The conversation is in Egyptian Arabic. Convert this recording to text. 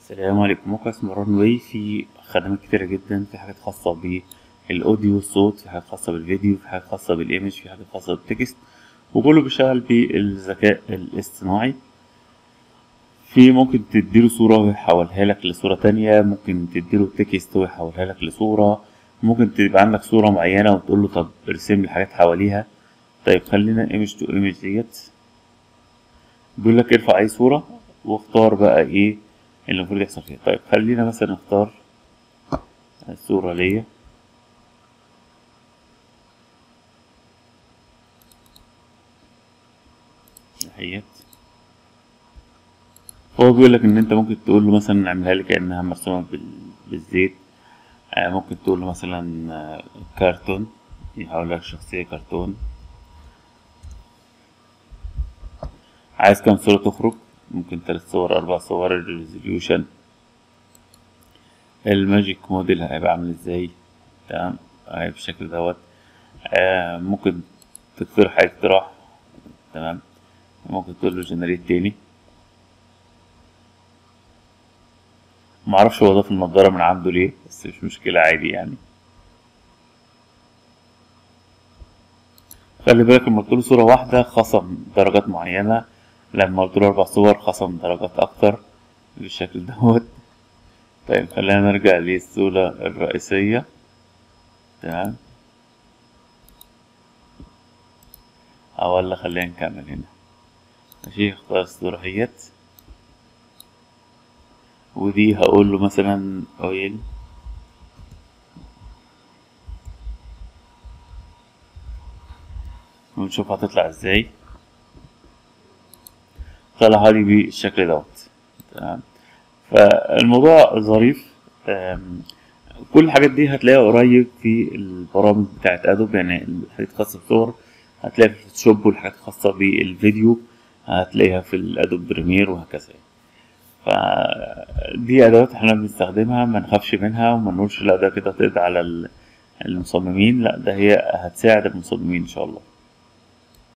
السلام عليكم موقع اسمه ران واي فيه خدمات كتيرة جدا في حاجات خاصة بالأوديو والصوت في حاجات خاصة بالفيديو في حاجات خاصة بالإيمج في حاجات خاصة بالتكست وكله بيشتغل بالذكاء الاصطناعي في ممكن تديله صورة ويحولها لك لصورة تانية ممكن تديله تكست ويحولها لك لصورة ممكن تبقى عندك صورة معينة وتقول له طب ارسم لي حاجات حواليها طيب خلينا ايمج تو ايمج ديت بيقول لك ارفع اي صورة واختار بقى ايه اللي المفروض يحصل فيها طيب خلينا مثلا نختار الصورة ليا اهيت هو بيقول لك ان انت ممكن تقول له مثلا اعملها لي كانها مرسومه بال- بالزيت آه، ممكن تقول له مثلا آه، كرتون يحول لك شخصيه كرتون عايز كام صوره تخرج ممكن تلات صور اربع صور الريزوليوشن الماجيك موديل هيبقى عامل ازاي تمام هيبقى بالشكل دوت آه، ممكن تقترح اي اقتراح تمام ممكن تقول له جنريت تاني معرفش هو ضاف النضارة من عنده ليه بس مش مشكلة عادي يعني خلي بالك لما قلت له صورة واحدة خصم درجات معينة لما قلت له أربع صور خصم درجات أكتر بالشكل دوت طيب خلينا نرجع للصورة الرئيسية تمام أو ولا خلينا نكمل هنا ماشي اختار الصورة اهيت ودي هقول له مثلا اويل ونشوف هتطلع ازاي طلع لي بالشكل دوت تمام فالموضوع ظريف أم، كل الحاجات دي هتلاقيها قريب في البرامج بتاعت ادوب يعني الحاجات الخاصة بالصور هتلاقيها في الفوتوشوب والحاجات الخاصة بالفيديو هتلاقيها في الادوب بريمير وهكذا فدي ادوات احنا بنستخدمها ما نخافش منها وما نقولش لا ده كده تقضي على ال- المصممين لا ده هي هتساعد المصممين ان شاء الله